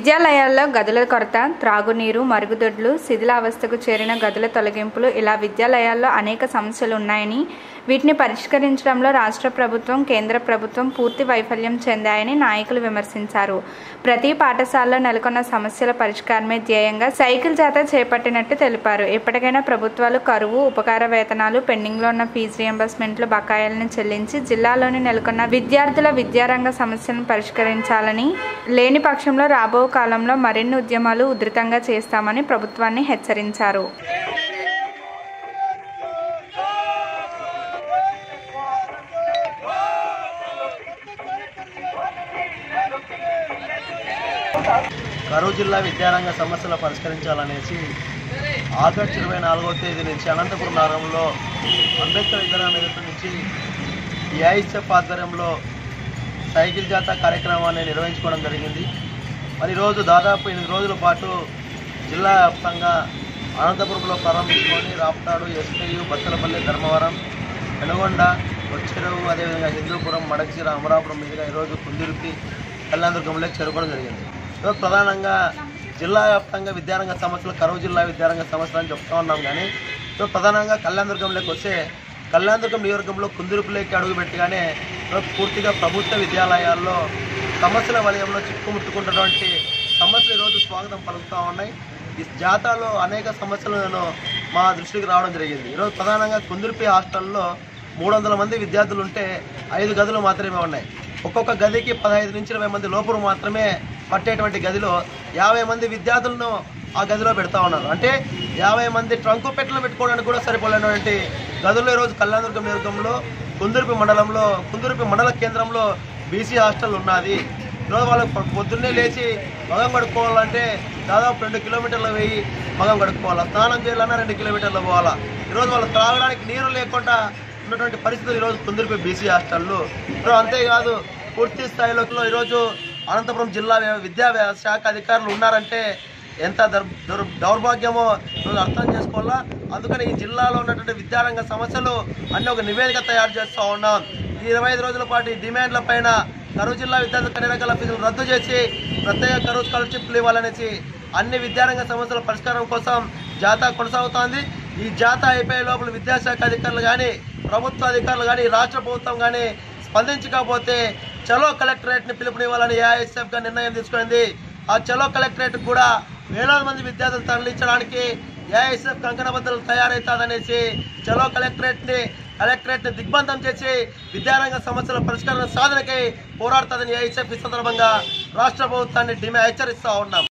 విద్యాలయాల్లో గదుల కొరత త్రాగునీరు మరుగుదొడ్లు శిథిలావస్థకు చేరిన గదుల తొలగింపులు ఇలా విద్యాలయాల్లో అనేక సమస్యలు ఉన్నాయని వీటిని పరిష్కరించడంలో రాష్ట్ర ప్రభుత్వం కేంద్ర ప్రభుత్వం పూర్తి వైఫల్యం చెందాయని నాయకులు విమర్శించారు ప్రతి పాఠశాలలో నెలకొన్న సమస్యల పరిష్కారమే ధ్యేయంగా సైకిల్ జాత చేపట్టినట్టు తెలిపారు ఎప్పటికైనా ప్రభుత్వాలు కరువు ఉపకార వేతనాలు పెండింగ్లో ఉన్న ఫీజు రియంబర్స్మెంట్లు బకాయిలను చెల్లించి జిల్లాలోని నెలకొన్న విద్యార్థుల విద్యారంగ సమస్యలను పరిష్కరించాలని లేని పక్షంలో రాబో కాలంలో మరిన్ని ఉద్యమాలు ఉధృతంగా చేస్తామని ప్రభుత్వాన్ని హెచ్చరించారు కరూరు జిల్లా విద్యారంగ సమస్యలు పరిష్కరించాలనేసి ఆగస్టు ఇరవై నాలుగవ తేదీ నుంచి అనంతపురం నగరంలో అంబేద్కర్ విగ్రహం ఎదుటి నుంచి ఏఐఎస్ఎఫ్ ఆధ్వర్యంలో సైకిల్ జాత కార్యక్రమాన్ని నిర్వహించుకోవడం జరిగింది మరి ఈరోజు దాదాపు ఎనిమిది రోజుల పాటు జిల్లా వ్యాప్తంగా అనంతపురంలో ప్రారంభించుకొని రాప్తాడు ఎస్పీయు బత్తలపల్లి ధర్మవరం పెనుగొండ వచ్చెరవు అదేవిధంగా హిందూపురం మడకశిర అమరాపురం మీదుగా ఈరోజు కుందిరుపి కళ్యాణదుర్గంలోకి చేరుకోవడం జరిగింది ఈరోజు ప్రధానంగా జిల్లా వ్యాప్తంగా విద్యారంగ సమస్యలు కరువు జిల్లా విద్యారంగ సమస్యలు అని చెప్తా ఉన్నాం కానీ సో ప్రధానంగా కళ్యాణదుర్గంలోకి వస్తే కళ్యాణదుర్గం నియోజకవర్గంలో కుందురుపులోకి అడుగుపెట్టగానే ఈరోజు పూర్తిగా ప్రభుత్వ విద్యాలయాల్లో సమస్యల వలయంలో చిక్కుముట్టుకుంటున్నటువంటి సమస్యలు ఈరోజు స్వాగతం పలుకుతూ ఉన్నాయి ఈ జాతాలో అనేక సమస్యలను మా దృష్టికి రావడం జరిగింది ఈరోజు ప్రధానంగా కుందుర్పి హాస్టల్లో మూడు వందల మంది విద్యార్థులు ఉంటే ఐదు గదులు మాత్రమే ఉన్నాయి ఒక్కొక్క గదికి పదహైదు నుంచి ఇరవై మంది లోపల మాత్రమే పట్టేటువంటి గదిలో యాభై మంది విద్యార్థులను ఆ గదిలో పెడతా ఉన్నారు అంటే యాభై మంది ట్రంకు పెట్టెలు పెట్టుకోవడానికి కూడా సరిపోలేనటువంటి గదుల్లో ఈరోజు కళ్యాణదుర్గం నియోజకంలో కుందుర్పి మండలంలో కుందుర్పి మండల కేంద్రంలో బీసీ హాస్టల్ ఉన్నది ఈరోజు వాళ్ళకి పొ- పొద్దున్నే లేచి మగం కడుక్కోవాలంటే దాదాపు రెండు కిలోమీటర్లు వెయ్యి మగం కడుక్కోవాలా స్నానం చేయాలన్నా రెండు కిలోమీటర్లు పోవాలా ఈరోజు వాళ్ళు త్రాగడానికి నీరు లేకుండా ఉన్నటువంటి పరిస్థితులు ఈరోజు కుందుర్పి బీసీ హాస్టల్లో ఈరోజు అంతేకాదు పూర్తి స్థాయిలో ఈరోజు అనంతపురం జిల్లా వ్య- విద్యా వ్య- శాఖ అధికారులు ఉన్నారంటే ఎంత దౌర్ దౌర్ దౌర్భాగ్యమో ఈరోజు అర్థం చేసుకోవాలా అందుకని ఈ జిల్లాలో ఉన్నటువంటి విద్యారంగ సమస్యలు అన్ని ఒక నివేదిక తయారు చేస్తూ ఉన్నాం ఈ ఇరవై ఐదు రోజుల పాటు ఈ డిమాండ్ల పైన కరువు జిల్లా విద్యార్థులకు అన్ని రకాల ఫీజులు రద్దు చేసి ప్రత్యేక కరువు స్కాలర్షిప్లు ఇవ్వాలనేసి అన్ని విద్యారంగ సమస్యల పరిష్కారం కోసం జాతా కొనసాగుతోంది ఈ జాతా అయిపోయే లోపల విద్యాశాఖ అధికారులు కానీ ప్రభుత్వ అధికారులు కానీ రాష్ట్ర ప్రభుత్వం కానీ స్పందించకపోతే చలో కలెక్టరేట్ని పిలుపునివ్వాలని ఏఐఎస్ఎఫ్గా నిర్ణయం తీసుకుంది ఆ చలో కలెక్టరేట్ కూడా వేలాది మంది విద్యార్థులు తరలించడానికి ఏఐఎస్ఎఫ్ కంకణబద్దలు తయారవుతుందనేసి చలో కలెక్టరేట్ని కలెక్టరేట్ని దిగ్బంధం చేసి విద్యారంగ సమస్యల పరిష్కారం సాధనకై పోరాడుతుందని ఏఐఎస్ఎఫ్ ఈ సందర్భంగా రాష్ట్ర ప్రభుత్వాన్ని డిమాండ్ హెచ్చరిస్తూ ఉన్నాం